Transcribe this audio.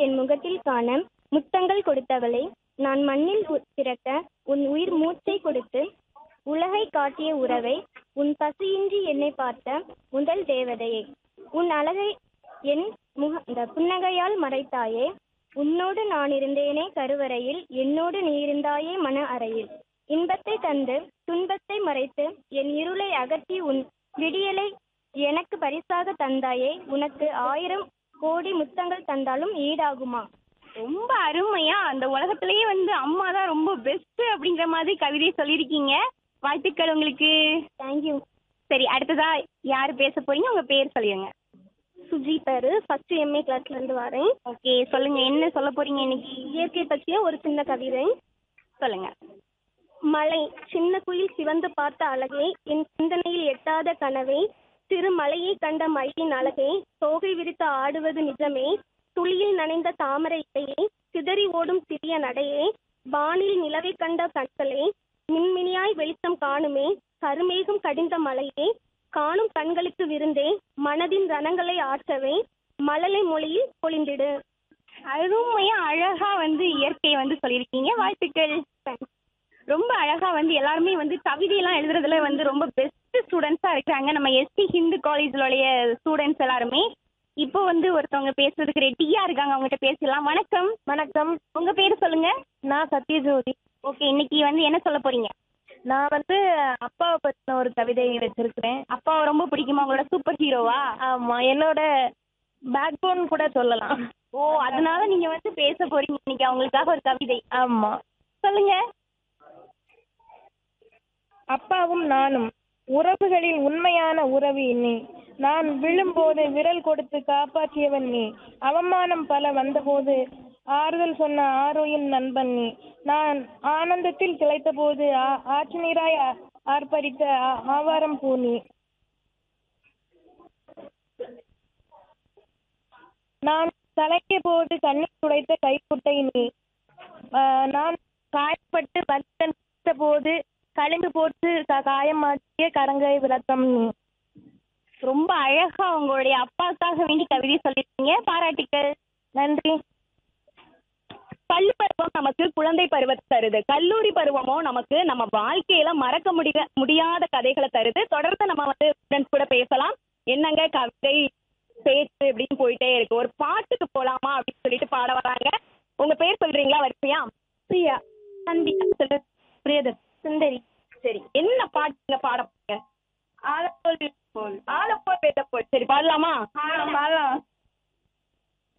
என் முகத்தில் காண முத்தங்கள் கொடுத்தவளே நான் மண்ணில் உ- பிறக்க உன் உயிர் மூச்சை கொடுத்து உலகை காட்டிய உறவை உன் பசியின்றி என்னை பார்த்த முதல் தேவதையே உன் அழகை என் முக இந்த புன்னகையால் மறைத்தாயே உன்னோடு நான் இருந்தேனே கருவறையில் என்னோடு நீ இருந்தாயே மன அறையில் இன்பத்தை தந்து துன்பத்தை மறைத்து என் இருளை அகற்றி உன் விடியலை எனக்கு பரிசாக தந்தாயே உனக்கு ஆயிரம் கோடி முத்தங்கள் தந்தாலும் ஈடாகுமா ரொம்ப அருமையா அந்த உலகத்திலேயே வந்து அம்மா தான் ரொம்ப பெஸ்ட் அப்படிங்கிற மாதிரி கவிதை சொல்லியிருக்கீங்க வாழ்த்துக்கள் உங்களுக்கு தேங்க்யூ சரி அடுத்ததா யாரு பேச போறீங்க உங்க பேர் சொல்லிடுங்க சுஜி பேரு ஃபர்ஸ்ட் எம்ஏ கிளாஸ்ல இருந்து வரேன் ஓகே சொல்லுங்க என்ன சொல்ல போறீங்க இன்னைக்கு இயற்கை பற்றிய ஒரு சின்ன கவிதை சொல்லுங்க மலை சின்ன குயில் சிவந்து பார்த்த அழகே என் சிந்தனையில் எட்டாத கனவே சிறு மலையை கண்ட மயிலின் அழகே தோகை விரித்து ஆடுவது நிஜமே துளியில் நனைந்த தாமரை இலையே சிதறி ஓடும் சிறிய நடையே வானில் நிலவை கண்ட கண்களே மின்மினியாய் வெளிச்சம் காணுமே கருமேகம் கடிந்த மலையே காணும் கண்களுக்கு விருந்தே மனதின் ரணங்களை ஆற்றவே மழலை மொழியில் பொழிந்திடு அருமையா அழகா வந்து இயற்கையை வந்து சொல்லியிருக்கீங்க வாழ்த்துக்கள் ரொம்ப அழகா வந்து எல்லாருமே வந்து கவிதையெல்லாம் எழுதுறதுல வந்து ரொம்ப பெஸ்ட் ஸ்டூடெண்ட்ஸா இருக்காங்க நம்ம எஸ்டி ஹிந்து காலேஜ்லோடைய ஸ்டூடெண்ட்ஸ் எல்லாருமே இப்போ வந்து ஒருத்தவங்க பேசுறதுக்கு ரெடியா இருக்காங்க அவங்ககிட்ட பேசலாம் வணக்கம் வணக்கம் உங்க பேர் சொல்லுங்க நான் சத்யஜோதி ஓகே இன்னைக்கு வந்து என்ன சொல்ல போறீங்க நான் வந்து அப்பாவை பத்தின ஒரு கவிதை வச்சிருக்கிறேன் அப்பாவை ரொம்ப பிடிக்குமா உங்களோட சூப்பர் ஹீரோவா ஆமா என்னோட பேக் போன் கூட சொல்லலாம் ஓ அதனால நீங்க வந்து பேச போறீங்க இன்னைக்கு அவங்களுக்காக ஒரு கவிதை ஆமா சொல்லுங்க அப்பாவும் நானும் உறவுகளில் உண்மையான உறவு நீ நான் விழும்போது விரல் கொடுத்து காப்பாற்றியவன் நீ அவமானம் பல வந்தபோது ஆறுதல் சொன்ன ஆரோயின் நண்பன் நீ நான் ஆனந்தத்தில் திளைத்த போது ஆற்று நீராய் ஆ- ஆர்ப்பரித்த ஆ- ஆவாரம் பூ நீ நான் கலங்கிய போது கண்ணீர் துடைத்த கைக்குட்டை நீ ஆஹ் நான் காயப்பட்டு வலித்த போது களிம்பு போட்டு க- காயமாற்றிய கரங்கை விளக்கம் நீ ரொம்ப அழகா உங்களுடைய அப்பாவுக்காக வேண்டி கவிதை சொல்லிருக்கீங்க பாராட்டுக்கள் நன்றி பள்ளி பருவம் நமக்கு குழந்தை பருவத்தை தருது கல்லூரி பருவமோ நமக்கு நம்ம வாழ்க்கையில மறக்க முடிய முடியாத கதைகளை தருது தொடர்ந்து நம்ம வந்து ஃப்ரெண்ட்ஸ் கூட பேசலாம் என்னங்க கவிதை பேச்சு அப்படின்னு போயிட்டே இருக்கு ஒரு பாட்டுக்கு போலாமா அப்படின்னு சொல்லிட்டு பாட வராங்க உங்க பேர் சொல்றீங்களா வரிசையா பிரியா சந்தியா சொல்லு பிரியதர் சுந்தரி சரி என்ன பாட்டுங்க பாட போறீங்க ஆலப்போல் போல் ஆலப்போல் வேதப்போல் சரி பாடலாமா பாடலாம்